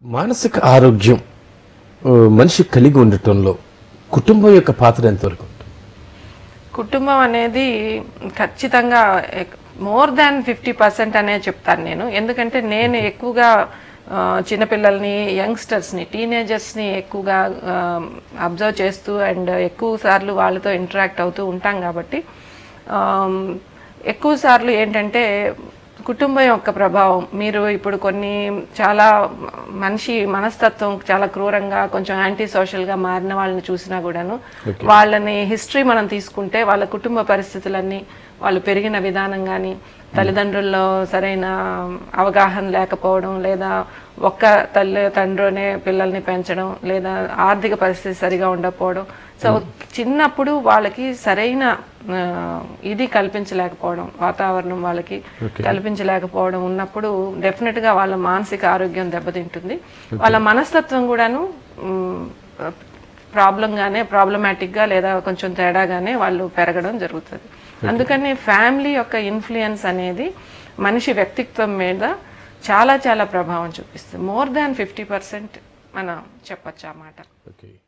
మానసిక ఆరోగ్యం ఆ, మనిషి కలిగి ఉండటంలో కుటుంబం యొక్క పాత్ర ఎంతవరకు ఉంటుంది? కుటుంబం అనేది ఖచ్చితంగా మోర్ దాన్ ఫిఫ్టీ పర్సెంట్ అనే చెప్తాను నేను ఎందుకంటే నేను ఎక్కువగా ఆ, చిన్నపిల్లల్ని యంగ్స్టర్స్ని టీనేజర్స్ని ఎక్కువగా అబ్జర్వ్ చేస్తూ అండ్ ఎక్కువ సార్లు వాళ్ళతో ఇంటరాక్ట్ అవుతూ ఉంటాం కాబట్టి ఆమ్, ఎక్కువ సార్లు ఏంటంటే కుటుంబం యొక్క ప్రభావం మీరు ఇప్పుడు కొన్ని చాలా మనిషి మనస్తత్వం చాలా క్రూరంగా కొంచెం యాంటీ సోషల్గా మారిన వాళ్ళని చూసినా కూడాను వాళ్ళని హిస్టరీ మనం తీసుకుంటే వాళ్ళ కుటుంబ పరిస్థితులన్నీ వాళ్ళు పెరిగిన విధానం కానీ తల్లిదండ్రుల్లో సరైన అవగాహన లేకపోవడం లేదా ఒక్క తల్లి తండ్రినే పిల్లల్ని పెంచడం లేదా ఆర్థిక పరిస్థితి సరిగా ఉండకపోవడం సో చిన్నప్పుడు వాళ్ళకి సరైన ఆ, ఇది కల్పించలేకపోవడం వాతావరణం వాళ్ళకి కల్పించలేకపోవడం ఉన్నప్పుడు డెఫినెట్ గా వాళ్ళ మానసిక ఆరోగ్యం దెబ్బతింటుంది వాళ్ళ మనస్తత్వం కూడాను ప్రాబ్లం గానే ప్రాబ్లమాటిక్ గా లేదా కొంచెం తేడాగానే వాళ్ళు పెరగడం జరుగుతుంది అందుకని ఫ్యామిలీ యొక్క ఇన్ఫ్లుయెన్స్ అనేది మనిషి వ్యక్తిత్వం మీద చాలా చాలా ప్రభావం చూపిస్తుంది మోర్ దాన్ ఫిఫ్టీ పర్సెంట్ మనం చెప్పొచ్చు ఆ మాట ఓకే